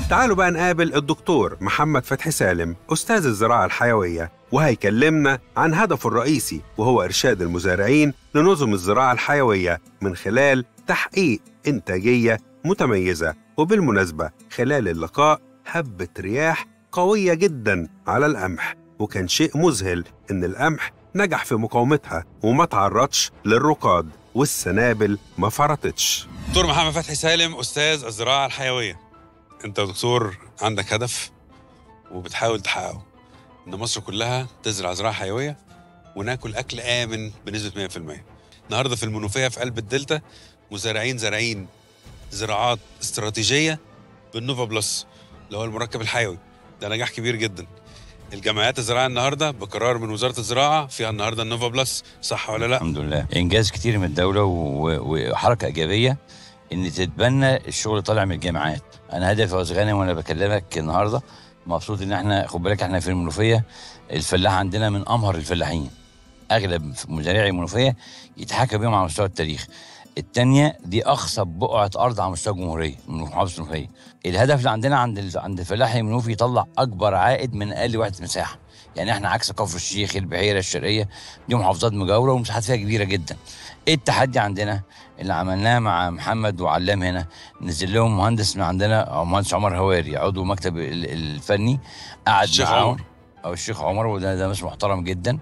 تعالوا بقى نقابل الدكتور محمد فتحي سالم أستاذ الزراعة الحيوية وهيكلمنا عن هدفه الرئيسي وهو إرشاد المزارعين لنظم الزراعة الحيوية من خلال تحقيق إنتاجية متميزة وبالمناسبة خلال اللقاء هبت رياح قوية جدا على القمح وكان شيء مذهل إن القمح نجح في مقاومتها وما تعرضش للركاد والسنابل ما فرطتش دكتور محمد فتحي سالم استاذ الزراعه الحيويه انت يا دكتور عندك هدف وبتحاول تحققه ان مصر كلها تزرع زراعه حيويه وناكل اكل امن بنسبه 100% النهارده في المنوفيه في قلب الدلتا مزارعين زارعين زراعات استراتيجيه بالنوفا بلس اللي هو المركب الحيوي ده نجاح كبير جدا الجمعيات الزراعيه النهارده بقرار من وزاره الزراعه فيها النهارده النوفا بلس صح ولا لا الحمد لله انجاز كتير من الدوله و- وحركه ايجابيه ان تتبنى الشغل اللي طالع من الجامعات انا هدفي يا أستاذ غانم وانا بكلمك النهارده مبسوط ان احنا خد بالك احنا في المنوفيه الفلاح عندنا من امهر الفلاحين اغلب مزارعي المنوفيه يتحكى بيهم على مستوى التاريخ التانية دي أخصب بقعة أرض على مستوى الجمهورية من محافظة المنوفية. الهدف اللي عندنا عند ال- عند الفلاح المنوفي يطلع أكبر عائد من أقل وحدة مساحة. يعني إحنا عكس كفر الشيخ، البحيرة، الشرقية دي محافظات مجاورة ومساحات فيها كبيرة جدا. إيه التحدي عندنا اللي عملناه مع محمد وعلام هنا نزل لهم مهندس من عندنا أو مهندس عمر هواري عضو مكتب ال- الفني قعد الشيخ معاهم عمر. او الشيخ عمر وده ده ناس محترم جدا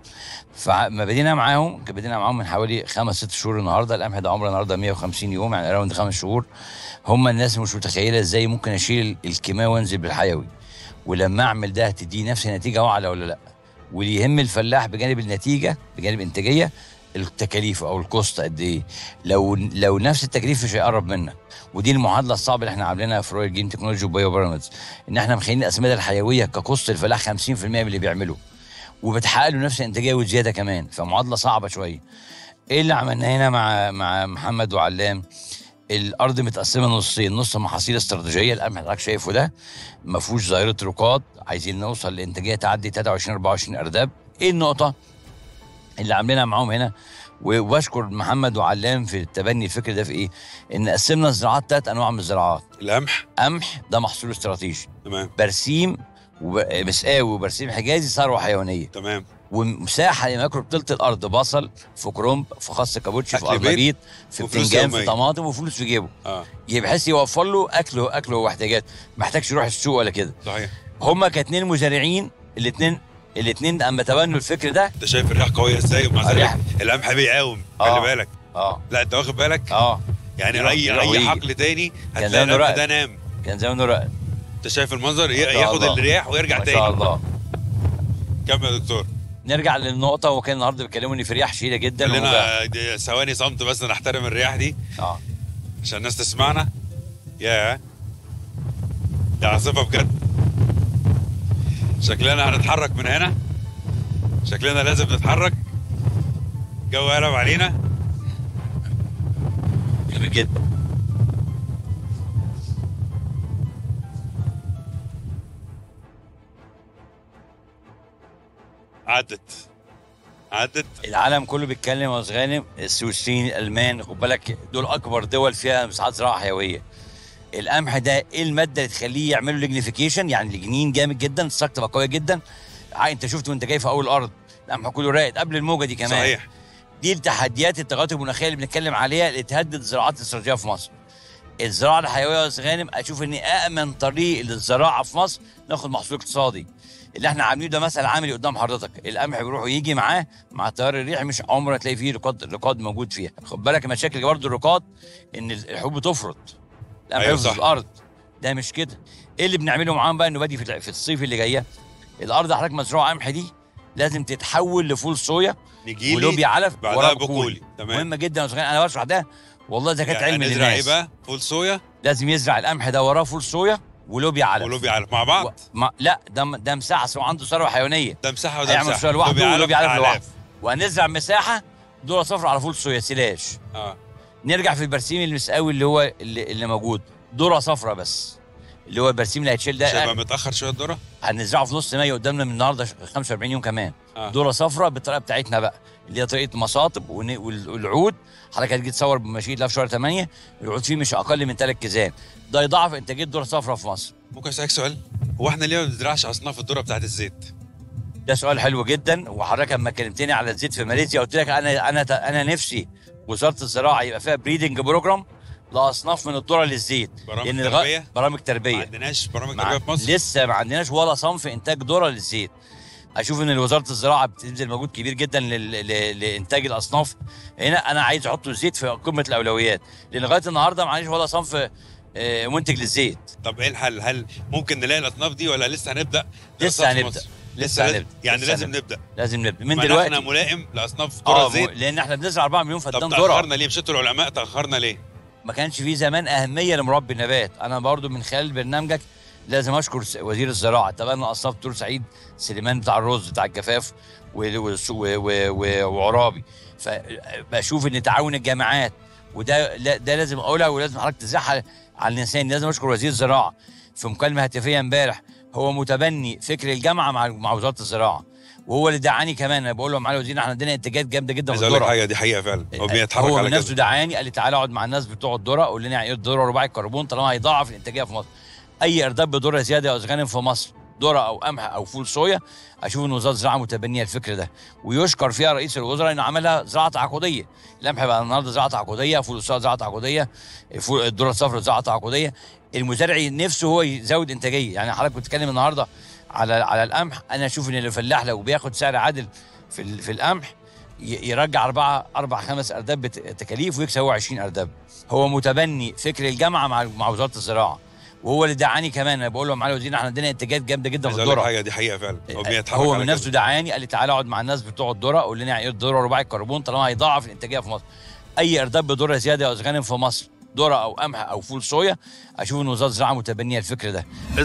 فما بدينا معاهم كان بدينا معاهم من حوالي خمس ست شهور النهارده القمح ده عمره النهارده 150 يوم يعني اراوند خمس شهور هم الناس مش متخيله ازاي ممكن اشيل الكيماوي وانزل بالحيوي ولما اعمل ده هتدي نفس نتيجه واعلى ولا لا واللي يهم الفلاح بجانب النتيجه بجانب انتاجيه التكاليف او الكوست قد ايه لو لو نفس التكليف مش هيقرب منك ودي المعادله الصعبه اللي احنا عاملينها في رويال جين تكنولوجي وبايو بيراميدز ان احنا مخلين الاسمده الحيويه ككوست الفلاح 50% من اللي بيعمله وبتحقق له نفس الانتاجيه وزياده كمان فمعادله صعبه شويه ايه اللي عملناه هنا مع مع محمد وعلام الارض متقسمه نصين نص محاصيل استراتيجيه القمح اللي حضرتك شايفه ده ما فيهوش ظاهره ركاد عايزين نوصل لانتاجيه تعدي 23 24 ارداب ايه النقطه اللي عاملينها معاهم هنا وبشكر محمد وعلام في التبني الفكر ده في ايه؟ ان قسمنا الزراعات ثلاث انواع من الزراعات القمح قمح ده محصول استراتيجي تمام برسيم ومسقاوي وبرسيم حجازي ثروه حيوانيه تمام ومساحه يماكل بتلت الارض بصل في كرنب في خس كابوتشي في أكل بيت ارنبيط في وفلوس بتنجان في يومية. طماطم وفلوس في جيبه اه بحيث يوفر له اكله اكله واحتياجاته ما محتاجش يروح السوق ولا كده صحيح هما كاتنين مزارعين الاثنين الاثنين اما تبنوا الفكر ده انت شايف الرياح قويه ازاي ومع ذلك الرياح. القمح بيقاوم آه. خلي بالك اه لا انت واخد بالك اه يعني يروح- اي يروح اي ويجي. حقل تاني كان هتلاقي زمانه القمح رقد. ده نام كان زمانه رقد انت شايف المنظر ي- ما شاء ياخد الله. الرياح ويرجع ما تاني شاء الله كمل يا دكتور نرجع للنقطة وكان النهارده بيكلموني في رياح شديدة جدا وهو- خلينا دي- ثواني صمت بس نحترم الرياح دي اه عشان الناس تسمعنا يا دي عاصفه بجد شكلنا هنتحرك من هنا شكلنا لازم نتحرك الجو قلب علينا جميل جدا عدت عدت العالم كله بيتكلم يا أستاذ غانم السويسريين الالمان خد بالك دول اكبر دول فيها مساحات زراعه حيويه القمح ده ايه الماده اللي تخليه يعملوا ليجنيفيكيشن يعني الجنين جامد جدا الساق تبقى قويه جدا ع- انت شفت وانت جاي في اول الارض القمح كله راقد قبل الموجه دي كمان صحيح دي التحديات التغيرات المناخيه اللي بنتكلم عليها اللي تهدد الزراعات الاستراتيجيه في مصر. الزراعه الحيويه يا استاذ غانم اشوف ان امن طريق للزراعه في مصر ناخد محصول اقتصادي. اللي احنا عاملينه ده مثل عملي قدام حضرتك، القمح بيروح ويجي معاه مع التيار الريحي مش عمره تلاقي فيه رقاد رقاد موجود فيها. خد بالك المشاكل برضه الرقاد ان الحبوب بتفرط. القمح أيوة يفرط صح. الارض. ده مش كده. ايه اللي بنعمله معاهم بقى انه بادي في في الصيف اللي جايه الارض حضرتك مزروعه قمح دي لازم تتحول لفول صويا نجي ولوبيا لي علف بعدها وراه بقولي تمام مهمه جدا يا أستاذ غانم. انا بشرح ده والله ده كانت يعني علم نزرع ايه للناس بقى فول صويا لازم يزرع القمح ده وراه فول صويا ولوبيا علف ولوبيا علف مع و... بعض ما... لا ده ده مساحه سواء عنده ثروه حيوانيه ده مساحه وده هيعمل مساحه صويا لوحده لوبيا ولوبيا علف علف لوحده وهنزرع مساحه ذره صفر على فول صويا سلاش اه نرجع في البرسيم المسقاوي اللي هو اللي, اللي موجود ذره صفرا بس اللي هو البرسيم اللي هيتشيل مش هيبقى ده متاخر شويه الذره هنزرعه في نص مايو قدامنا من النهارده 45 يوم كمان آه. ذره صفرا بالطريقه بتاعتنا بقى اللي هي طريقه مصاطب ون- وال- والعود حضرتك هتيجي تصور بمشيئه الله في شهر 8 العود فيه مش اقل من 3 كيزان ده يضاعف انتاجيه الذره الصفراء في مصر ممكن اسالك سؤال هو احنا ليه ما بنزرعش اصناف الذره بتاعت الزيت ده سؤال حلو جدا وحضرتك لما كلمتني على الزيت في ماليزيا قلت لك انا انا انا نفسي وزاره الزراعه يبقى فيها بريدنج بروجرام لاصناف من الذره للزيت برامج لأن الغ- تربية؟ برامج ما تربيه عندناش برامج مع... تربيه في مصر لسه ما عندناش ولا صنف انتاج ذره للزيت اشوف ان وزاره الزراعه بتبذل مجهود كبير جدا لل... ل... لانتاج الاصناف هنا انا عايز احط الزيت في قمه الاولويات لان لغايه النهارده ما عنديش ولا صنف آه، منتج للزيت طب ايه الحل هل ممكن نلاقي الاصناف دي ولا لسه هنبدا لسه دراسات في هنبدأ. مصر؟ لسه لسه لازم هنبدأ. يعني لسه لازم هنبدأ. نبدا لازم نبدا من مناخنا دلوقتي ملائم لاصناف ذره اه الزيت لان احنا بنزرع 4 مليون طب فدان ذره تاخرنا ليه مشيتوا العلماء تاخرنا ليه ما كانش في زمان اهميه لمربي النبات انا برضو من خلال برنامجك لازم اشكر س- وزير الزراعه تبنى اصناف دكتور سعيد سليمان بتاع الرز بتاع الجفاف و- و- و- و- وعرابي فبشوف ان تعاون الجامعات وده لا- ده لازم اقولها ولازم حضرتك تزحها على اللسان لازم اشكر وزير الزراعه في مكالمه هاتفيه امبارح هو متبني فكر الجامعه مع مع وزاره الزراعه وهو اللي دعاني كمان انا بقول له معالي وزير احنا عندنا انتاجات جامده جدا عايز في اقول لك الذره حاجه دي حقيقه فعلا هو بيتحرك هو على من نفسه كده دعاني قال لي تعالى اقعد مع الناس بتوع الذره قول لنا يعني ايه الذره رباعي الكربون طالما هيضاعف الانتاجيه في مصر اي ارداب بذره زياده او غنم في مصر ذره او قمح او فول صويا اشوف ان وزاره الزراعه متبنيه الفكر ده ويشكر فيها رئيس الوزراء انه عملها زراعه تعاقديه القمح بقى النهارده زراعه تعاقديه فول الصويا زراعه تعاقديه فول الذره الصفراء زراعه تعاقديه المزارع نفسه هو يزود انتاجيه يعني حضرتك بتتكلم النهارده على على القمح انا اشوف ان الفلاح لو بياخد سعر عادل في ال- في القمح ي- يرجع أربعة أربع خمس أرداب بت- تكاليف ويكسب هو 20 أرداب هو متبني فكر الجامعة مع مع وزارة الزراعة وهو اللي دعاني كمان انا بقول له معالي وزير احنا عندنا انتاجات جامده جدا في عايز اقول لك الذره حاجه دي حقيقه فعلا هو بيتحرك هو على من كده. نفسه دعاني قال لي تعالى اقعد مع الناس بتوع الذره قول لنا يعني ايه الذره رباعي الكربون طالما هيضاعف الانتاجيه في مصر اي ارداب بذره زياده او غنم في مصر ذره او قمح او فول صويا اشوف ان وزاره الزراعه متبنيه الفكر ده